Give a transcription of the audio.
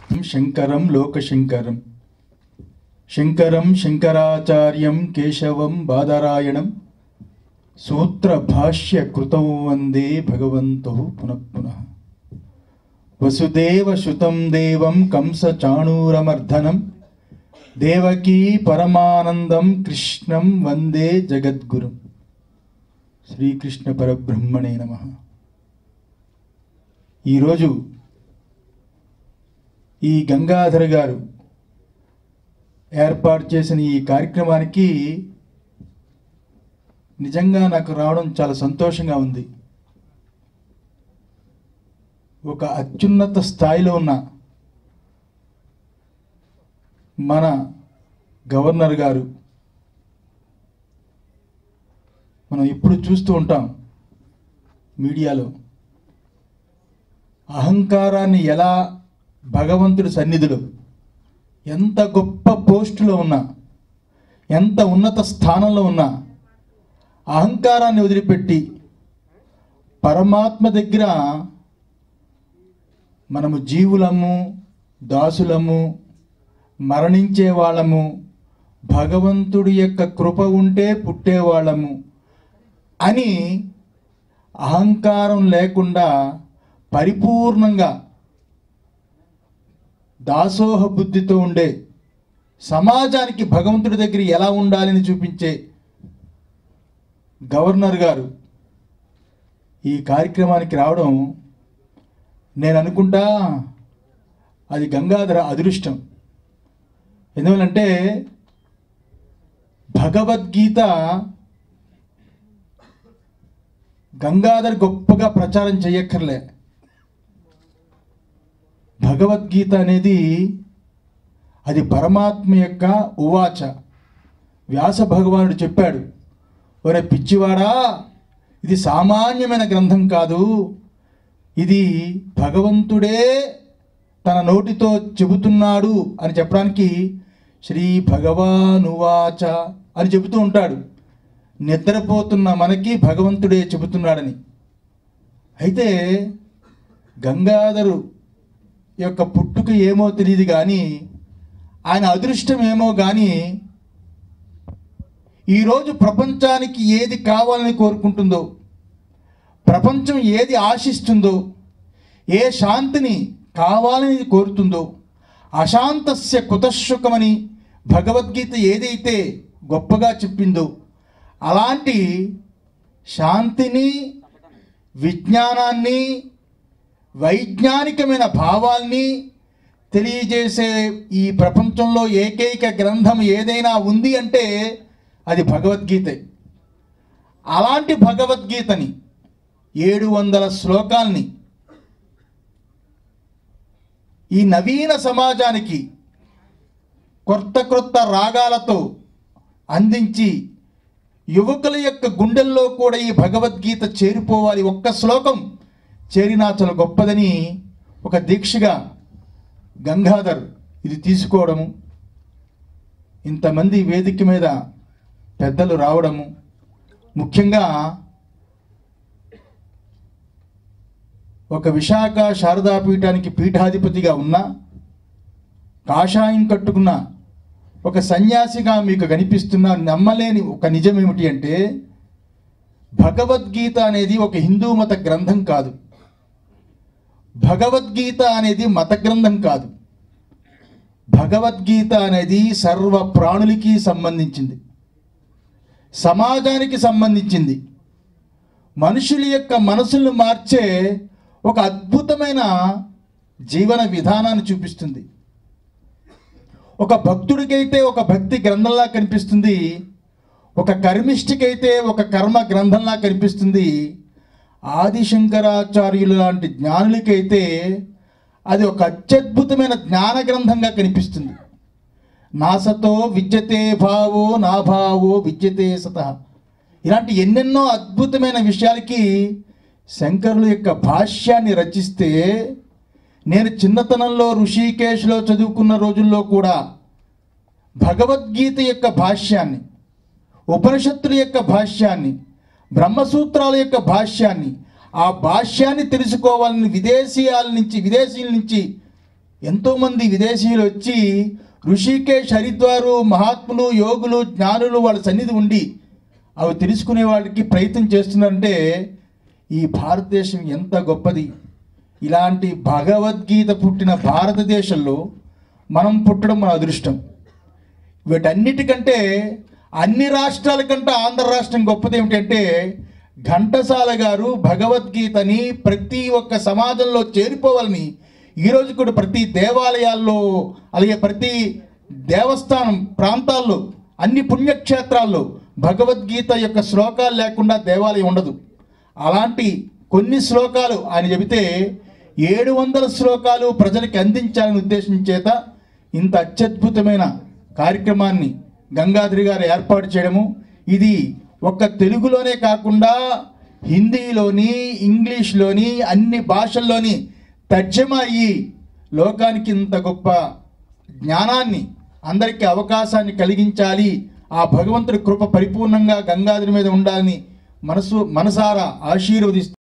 శంకరం లోకశంకరం శంకరం శంకరాచార్యం కేశవం బాదరాయణం సూత్రభాష్య కృతం వందే భగవంతో పునః పునః వసుదేవ శుతం దేవం కంస చాణూరమర్ధనం దేవకీ పరమానందం కృష్ణం వందే జగద్గురు శ్రీకృష్ణ పరబ్రహ్మణే నమ ఈరోజు ఈ గంగాధర్ గారు ఏర్పాటు చేసిన ఈ కార్యక్రమానికి నిజంగా నాకు రావడం చాలా సంతోషంగా ఉంది ఒక అత్యున్నత స్థాయిలో ఉన్న మన గవర్నర్ గారు మనం ఇప్పుడు చూస్తూ ఉంటాం మీడియాలో అహంకారాన్ని ఎలా భగవంతుడి సన్నిధిలో ఎంత గొప్ప పోస్టులో ఉన్నా ఎంత ఉన్నత స్థానంలో ఉన్నా అహంకారాన్ని వదిలిపెట్టి పరమాత్మ దగ్గర మనము జీవులము దాసులము మరణించే వాళ్ళము భగవంతుడి యొక్క కృప ఉంటే పుట్టేవాళ్ళము అని అహంకారం లేకుండా పరిపూర్ణంగా దాసోహ బుద్ధితో ఉండే సమాజానికి భగవంతుడి దగ్గర ఎలా ఉండాలని చూపించే గవర్నర్ గారు ఈ కార్యక్రమానికి రావడం నేను అనుకుంటా అది గంగాధర అదృష్టం ఎందువల్లంటే భగవద్గీత గంగాధర్ గొప్పగా ప్రచారం చేయక్కర్లే భగవద్గీత అనేది అది పరమాత్మ యొక్క ఉవాచ వ్యాస భగవానుడు చెప్పాడు ఒరే పిచ్చివాడా ఇది సామాన్యమైన గ్రంథం కాదు ఇది భగవంతుడే తన నోటితో చెబుతున్నాడు అని చెప్పడానికి శ్రీ భగవానువాచ అని చెబుతూ ఉంటాడు నిద్రపోతున్న మనకి భగవంతుడే చెబుతున్నాడని అయితే గంగాధరు యొక్క పుట్టుక ఏమో తెలియదు కానీ ఆయన అదృష్టం ఏమో కానీ ఈరోజు ప్రపంచానికి ఏది కావాలని కోరుకుంటుందో ప్రపంచం ఏది ఆశిస్తుందో ఏ శాంతిని కావాలని కోరుతుందో అశాంతస్య కుతశుకమని భగవద్గీత ఏదైతే గొప్పగా చెప్పిందో అలాంటి శాంతిని విజ్ఞానాన్ని వైజ్ఞానికమైన భావాల్ని తెలియజేసే ఈ ప్రపంచంలో ఏకైక గ్రంథం ఏదైనా ఉంది అంటే అది భగవద్గీతే అలాంటి భగవద్గీతని ఏడు వందల శ్లోకాల్ని ఈ నవీన సమాజానికి కొత్త కొత్త రాగాలతో అందించి యువకుల యొక్క గుండెల్లో కూడా ఈ భగవద్గీత చేరిపోవాలి ఒక్క శ్లోకం చేరినా చాలా గొప్పదని ఒక దీక్షగా గంగాధర్ ఇది తీసుకోవడము ఇంతమంది వేదిక మీద పెద్దలు రావడము ముఖ్యంగా ఒక విశాఖ శారదాపీఠానికి పీఠాధిపతిగా ఉన్న కాషాయం కట్టుకున్న ఒక సన్యాసిగా మీకు కనిపిస్తున్న నమ్మలేని ఒక నిజం ఏమిటి అంటే భగవద్గీత అనేది ఒక హిందూ మత గ్రంథం కాదు భగవద్గీత అనేది మత గ్రంథం కాదు భగవద్గీత అనేది సర్వ ప్రాణులకి సంబంధించింది సమాజానికి సంబంధించింది మనుషుల యొక్క మనసులను మార్చే ఒక అద్భుతమైన జీవన విధానాన్ని చూపిస్తుంది ఒక భక్తుడికైతే ఒక భక్తి గ్రంథంలా కనిపిస్తుంది ఒక కర్మిష్టికైతే ఒక కర్మ గ్రంథంలా కనిపిస్తుంది ఆదిశంకరాచార్యులు లాంటి జ్ఞానులకైతే అది ఒక అత్యద్భుతమైన జ్ఞాన గ్రంథంగా కనిపిస్తుంది నాసతో విద్యతే భావో నా భావో విద్యతే సత ఇలాంటి ఎన్నెన్నో అద్భుతమైన విషయాలకి శంకరుల యొక్క భాష్యాన్ని రచిస్తే నేను చిన్నతనంలో ఋషికేశ్లో చదువుకున్న రోజుల్లో కూడా భగవద్గీత యొక్క భాష్యాన్ని ఉపనిషత్తుల యొక్క భాష్యాన్ని బ్రహ్మసూత్రాల యొక్క భాష్యాన్ని ఆ భాష్యాన్ని తెలుసుకోవాలని విదేశీయాల నుంచి విదేశీయుల నుంచి ఎంతోమంది విదేశీయులు వచ్చి ఋషికేశ్ హరిద్వారు మహాత్ములు యోగులు జ్ఞానులు వాళ్ళ సన్నిధి ఉండి అవి తెలుసుకునే వాళ్ళకి ప్రయత్నం చేస్తున్నారంటే ఈ భారతదేశం ఎంత గొప్పది ఇలాంటి భగవద్గీత పుట్టిన భారతదేశంలో మనం పుట్టడం మన అదృష్టం వీటన్నిటికంటే అన్ని రాష్ట్రాల కంటే ఆంధ్ర రాష్ట్రం గొప్పది ఏమిటంటే ఘంటసాల గారు భగవద్గీతని ప్రతి ఒక్క సమాజంలో చేరిపోవాలని ఈరోజు కూడా ప్రతి దేవాలయాల్లో అలాగే ప్రతి దేవస్థానం ప్రాంతాల్లో అన్ని పుణ్యక్షేత్రాల్లో భగవద్గీత యొక్క శ్లోకాలు లేకుండా దేవాలయం ఉండదు అలాంటి కొన్ని శ్లోకాలు ఆయన చెబితే ఏడు వందల శ్లోకాలు ప్రజలకు అందించాలనే ఉద్దేశం చేత ఇంత అత్యద్భుతమైన కార్యక్రమాన్ని గంగాధరి గారు ఏర్పాటు చేయడము ఇది ఒక్క తెలుగులోనే కాకుండా హిందీలోని ఇంగ్లీష్లోని అన్ని భాషల్లోని తర్జమా అయ్యి లోకానికి ఇంత గొప్ప జ్ఞానాన్ని అందరికీ అవకాశాన్ని కలిగించాలి ఆ భగవంతుడి కృప పరిపూర్ణంగా గంగాధరి మీద ఉండాలని మనసు మనసారా ఆశీర్వదిస్తూ